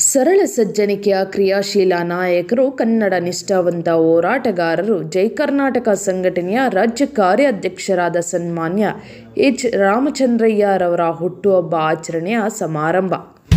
ಸರಳ ಸಜ್ಜನಿಕೆಯ ಕ್ರಿಯಾಶೀಲ ನಾಯಕರು ಕನ್ನಡ ನಿಷ್ಠಾವಂತ ಹೋರಾಟಗಾರರು ಜೈ ಕರ್ನಾಟಕ ಸಂಘಟನೆಯ ರಾಜ್ಯ ಕಾರ್ಯಾಧ್ಯಕ್ಷರಾದ ಸನ್ಮಾನ್ಯ ಎಚ್ ರಾಮಚಂದ್ರಯ್ಯರವರ ಹುಟ್ಟುಹಬ್ಬ ಆಚರಣೆಯ ಸಮಾರಂಭ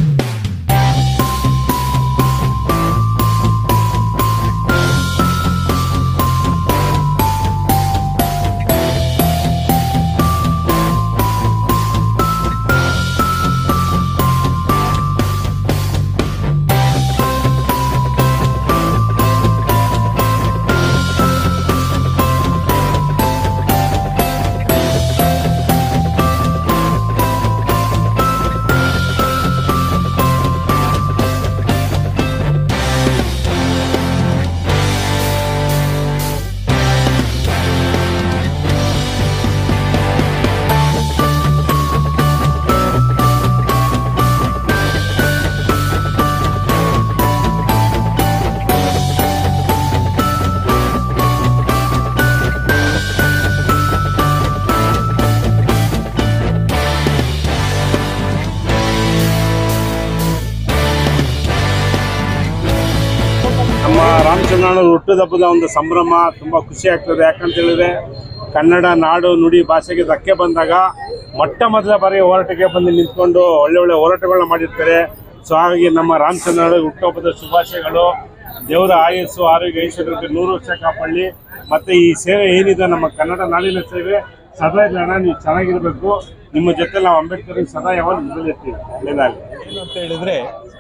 ನಮ್ಮ ರಾಮಚಂದ್ರನ ಹುಟ್ಟುಹಬ್ಬದ ಒಂದು ಸಂಭ್ರಮ ತುಂಬ ಖುಷಿ ಆಗ್ತದೆ ಯಾಕಂತ ಹೇಳಿದ್ರೆ ಕನ್ನಡ ನಾಡು ನುಡಿ ಭಾಷೆಗೆ ಧಕ್ಕೆ ಬಂದಾಗ ಮೊಟ್ಟ ಮೊದಲ ಬಾರಿ ಹೋರಾಟಕ್ಕೆ ಬಂದು ನಿಂತ್ಕೊಂಡು ಒಳ್ಳೆ ಒಳ್ಳೆ ಹೋರಾಟಗಳನ್ನ ಮಾಡಿರ್ತಾರೆ ಸೊ ಹಾಗಾಗಿ ನಮ್ಮ ರಾಮಚಂದ್ರನ ಹುಟ್ಟುಹಬ್ಬದ ಶುಭಾಶಯಗಳು ದೇವರ ಆಯಸ್ಸು ಆರೋಗ್ಯ ಐಶ್ವರ್ಯಕ್ಕೆ ನೂರು ವರ್ಷ ಕಾಪಾಡಲಿ ಮತ್ತೆ ಈ ಸೇವೆ ಏನಿದೆ ನಮ್ಮ ಕನ್ನಡ ನಾಡಿನ ಸೇವೆ ಸದಾ ಜನ ನೀವು ಚೆನ್ನಾಗಿರ್ಬೇಕು ನಿಮ್ಮ ಜೊತೆ ನಾವು ಅಂಬೇಡ್ಕರ್ ಸದಾ ಯಾವಾಗ ನಿಂತಿರ್ತೀವಿ ಒಳ್ಳೆಯದಾಗಲಿ ಏನು ಅಂತ ಹೇಳಿದ್ರೆ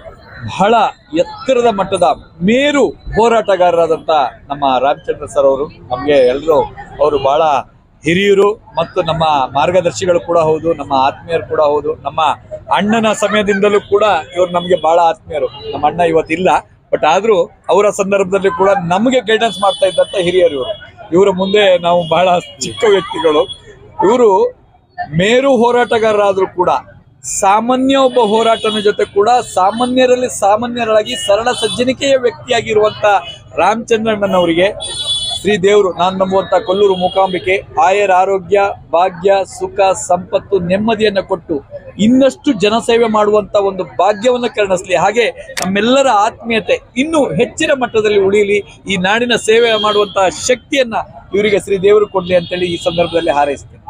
ಬಹಳ ಎತ್ತರದ ಮಟ್ಟದ ಮೇರು ಹೋರಾಟಗಾರರಾದಂತ ನಮ್ಮ ರಾಮಚಂದ್ರ ಸರ್ ಅವರು ನಮಗೆ ಎಲ್ಲರೂ ಅವರು ಬಹಳ ಹಿರಿಯರು ಮತ್ತು ನಮ್ಮ ಮಾರ್ಗದರ್ಶಿಗಳು ಕೂಡ ಹೌದು ನಮ್ಮ ಆತ್ಮೀಯರು ಕೂಡ ಹೌದು ನಮ್ಮ ಅಣ್ಣನ ಸಮಯದಿಂದಲೂ ಕೂಡ ಇವರು ನಮಗೆ ಬಹಳ ಆತ್ಮೀಯರು ನಮ್ಮ ಅಣ್ಣ ಇವತ್ತಿಲ್ಲ ಬಟ್ ಆದ್ರೂ ಅವರ ಸಂದರ್ಭದಲ್ಲಿ ಕೂಡ ನಮಗೆ ಗೈಡೆನ್ಸ್ ಮಾಡ್ತಾ ಇದ್ದಂತ ಹಿರಿಯರು ಇವರು ಇವರ ಮುಂದೆ ನಾವು ಬಹಳ ಚಿಕ್ಕ ವ್ಯಕ್ತಿಗಳು ಇವರು ಮೇರು ಹೋರಾಟಗಾರರಾದ್ರೂ ಕೂಡ ಸಾಮಾನ್ಯ ಒಬ್ಬ ಹೋರಾಟನ ಜೊತೆ ಕೂಡ ಸಾಮಾನ್ಯರಲ್ಲಿ ಸಾಮಾನ್ಯರಾಗಿ ಸರಳ ಸಜ್ಜನಿಕೆಯ ವ್ಯಕ್ತಿಯಾಗಿರುವಂತ ರಾಮಚಂದ್ರಣ್ಣನವರಿಗೆ ಶ್ರೀ ದೇವರು ನಾನು ನಂಬುವಂತ ಕೊಲ್ಲೂರು ಮೂಕಾಂಬಿಕೆ ಆಯರ ಆರೋಗ್ಯ ಭಾಗ್ಯ ಸುಖ ಸಂಪತ್ತು ನೆಮ್ಮದಿಯನ್ನ ಕೊಟ್ಟು ಇನ್ನಷ್ಟು ಜನಸೇವೆ ಮಾಡುವಂತ ಒಂದು ಭಾಗ್ಯವನ್ನ ಕರುಣಿಸ್ಲಿ ಹಾಗೆ ನಮ್ಮೆಲ್ಲರ ಆತ್ಮೀಯತೆ ಇನ್ನೂ ಹೆಚ್ಚಿನ ಮಟ್ಟದಲ್ಲಿ ಉಳಿಯಲಿ ಈ ನಾಡಿನ ಸೇವೆ ಮಾಡುವಂತ ಶಕ್ತಿಯನ್ನ ಇವರಿಗೆ ಶ್ರೀ ದೇವರು ಕೊಡ್ಲಿ ಅಂತೇಳಿ ಈ ಸಂದರ್ಭದಲ್ಲಿ ಹಾರೈಸ್ತೇನೆ